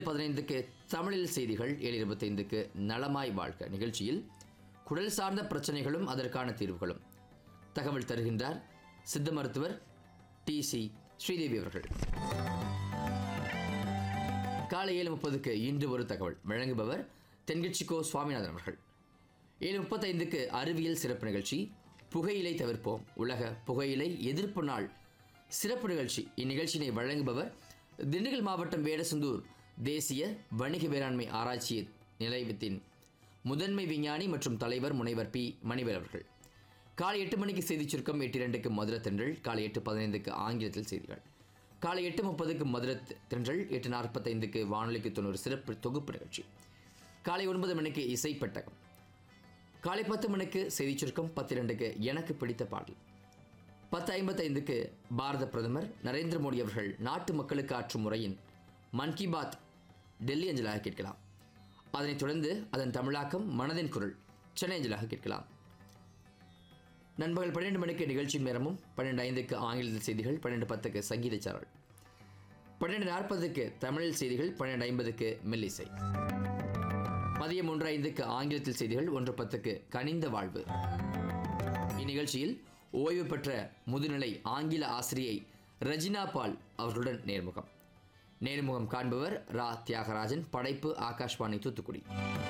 பதினைந்துக்கு தமிழில் செய்திகள் ஏழு இருபத்தைந்துக்கு நலமாய் வாழ்க நிகழ்ச்சியில் குடல் சார்ந்த பிரச்சனைகளும் அதற்கான தீர்வுகளும் தகவல் தருகின்றார் சித்த மருத்துவர் டி சி ஸ்ரீதேவி அவர்கள் காலை ஏழு முப்பதுக்கு இன்று ஒரு தகவல் வழங்குபவர் தென்கட்சிக்கோ சுவாமிநாதன் அவர்கள் ஏழு முப்பத்தைந்துக்கு அறிவியல் சிறப்பு நிகழ்ச்சி புகையிலை தவிர்ப்போம் உலக புகையிலை எதிர்ப்பு நாள் சிறப்பு நிகழ்ச்சி இந்நிகழ்ச்சியினை வழங்குபவர் திண்டுக்கல் மாவட்டம் வேடசந்தூர் தேசிய வணிக வேளாண்மை ஆராய்ச்சி நிலையத்தின் முதன்மை விஞ்ஞானி மற்றும் தலைவர் முனைவர் பி மணிவேல் அவர்கள் காலை எட்டு மணிக்கு செய்திச் சுருக்கம் எட்டு இரண்டுக்கு மதுரை தென்றல் காலை எட்டு பதினைந்துக்கு ஆங்கிலத்தில் செய்திகள் காலை எட்டு முப்பதுக்கு மதுரை தென்றல் எட்டு நாற்பத்தைந்துக்கு வானொலிக்கு தொண்ணூறு சிறப்பு தொகுப்பு நிகழ்ச்சி காலை ஒன்பது மணிக்கு இசை பெட்டகம் காலை பத்து மணிக்கு செய்திச் சுருக்கம் பத்து இரண்டுக்கு எனக்கு பிடித்த பாடல் பத்து ஐம்பத்தைந்துக்கு பாரத பிரதமர் நரேந்திர மோடி அவர்கள் நாட்டு மக்களுக்கு ஆற்றும் முறையின் மன் கி பாத் டெல்லி அஞ்சலாக கேட்கலாம் அதனைத் தொடர்ந்து அதன் தமிழாக்கம் மனதின் குரல் சென்னை அஞ்சலாக கேட்கலாம் நண்பகல் பன்னிரெண்டு மணிக்கு நிகழ்ச்சியின் நேரமும் பன்னெண்டு ஐந்துக்கு ஆங்கிலத்தில் செய்திகள் பன்னெண்டு பத்துக்கு சங்கீத சாரல் பன்னெண்டு நாற்பதுக்கு தமிழில் செய்திகள் பன்னெண்டு ஐம்பதுக்கு மெல்லிசை மதியம் ஒன்று ஐந்துக்கு ஆங்கிலத்தில் செய்திகள் ஒன்று பத்துக்கு கனிந்த வாழ்வு இந்நிகழ்ச்சியில் ஓய்வு பெற்ற முதுநிலை ஆங்கில ஆசிரியை ரஜினா பால் அவர்களுடன் நேர்முகம் நேர்முகம் காண்பவர் ரா தியாகராஜன் படைப்பு ஆகாஷ்வாணி தூத்துக்குடி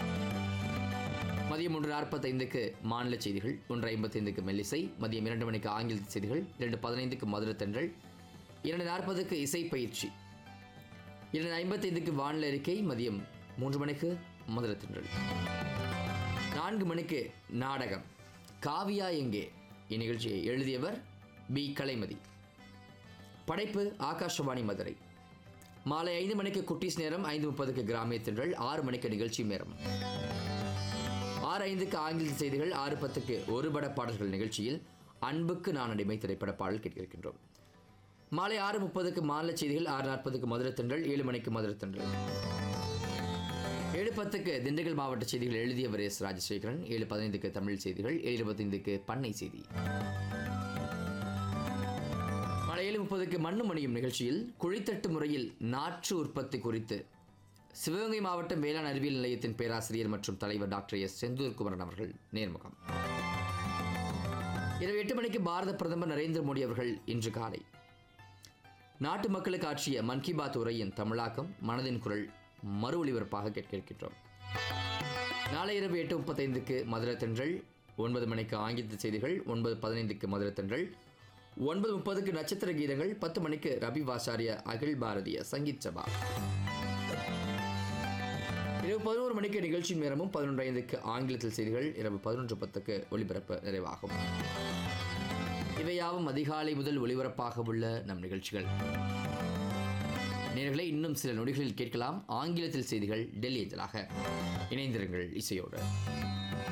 மதியம் ஒன்று நாற்பத்தைந்துக்கு மாநில செய்திகள் ஒன்று ஐம்பத்தைந்துக்கு மெல்லிசை மதியம் இரண்டு மணிக்கு ஆங்கில செய்திகள் இரண்டு பதினைந்துக்கு மதுரை தென்றல் இரண்டு நாற்பதுக்கு இசை பயிற்சி இரண்டு ஐம்பத்தைந்துக்கு வானிலை அறிக்கை மதியம் மூன்று மணிக்கு மதுரை தென்றல் நான்கு மணிக்கு நாடகம் காவியா எங்கே இந்நிகழ்ச்சியை எழுதியவர் பி கலைமதி படைப்பு ஆகாஷவாணி மதுரை மாலை ஐந்து மணிக்கு குட்டீஸ் நேரம் ஐந்து முப்பதுக்கு கிராமிய தென்றல் ஆறு மணிக்கு நிகழ்ச்சி நேரம் ஆறு ஐந்துக்கு ஆங்கில செய்திகள் ஆறு பத்துக்கு ஒரு பட பாடல்கள் நிகழ்ச்சியில் அன்புக்கு நான் அடிமை திரைப்பட பாடல் கேட்கின்றோம் மாலை ஆறு முப்பதுக்கு மாநில செய்திகள் ஆறு நாற்பதுக்கு மதுரை தென்றல் ஏழு மணிக்கு மதுரை தென்றல் ஏழு பத்துக்கு திண்டுக்கல் மாவட்ட செய்திகள் எழுதியவர் எஸ் ராஜசேகரன் ஏழு பதினைந்துக்கு தமிழ் செய்திகள் ஏழு இருபத்தைந்துக்கு பண்ணை செய்தி மாலை ஏழு முப்பதுக்கு மண்ணு மணியும் நிகழ்ச்சியில் குழித்தட்டு முறையில் நாற்று உற்பத்தி குறித்து சிவகங்கை மாவட்டம் வேளாண் அறிவியல் நிலையத்தின் பேராசிரியர் மற்றும் தலைவர் டாக்டர் எஸ் செந்தூர் குமரன் அவர்கள் நேர்முகம் இரவு எட்டு மணிக்கு பாரத பிரதமர் நரேந்திர மோடி அவர்கள் இன்று காலை நாட்டு மக்களுக்கு ஆற்றிய மன் கி பாத் உரையின் தமிழாக்கம் மனதின் குரல் மறு ஒளிபரப்பாக கேட்க இருக்கின்றோம் நாளை இரவு எட்டு முப்பத்தைந்துக்கு மதுரை தென்றல் ஒன்பது மணிக்கு ஆங்கில செய்திகள் ஒன்பது பதினைந்துக்கு மதுரை தென்றல் ஒன்பது முப்பதுக்கு நட்சத்திர கீதங்கள் பத்து மணிக்கு ரவி வாசாரிய அகில் பாரதிய சங்கீத் சபா இரவு பதினோரு மணிக்கு நிகழ்ச்சி நேரமும் பதினொன்று ஐந்துக்கு ஆங்கிலத்தில் செய்திகள் இரவு பதினொன்று பத்துக்கு ஒளிபரப்பு நிறைவாகும் இவையாவும் அதிகாலை முதல் ஒளிபரப்பாக உள்ள நம் நிகழ்ச்சிகள் நேர்களை இன்னும் சில நொடிகளில் கேட்கலாம் ஆங்கிலத்தில் செய்திகள் டெல்லி அஞ்சலாக இணைந்திருங்கள் இசையோடு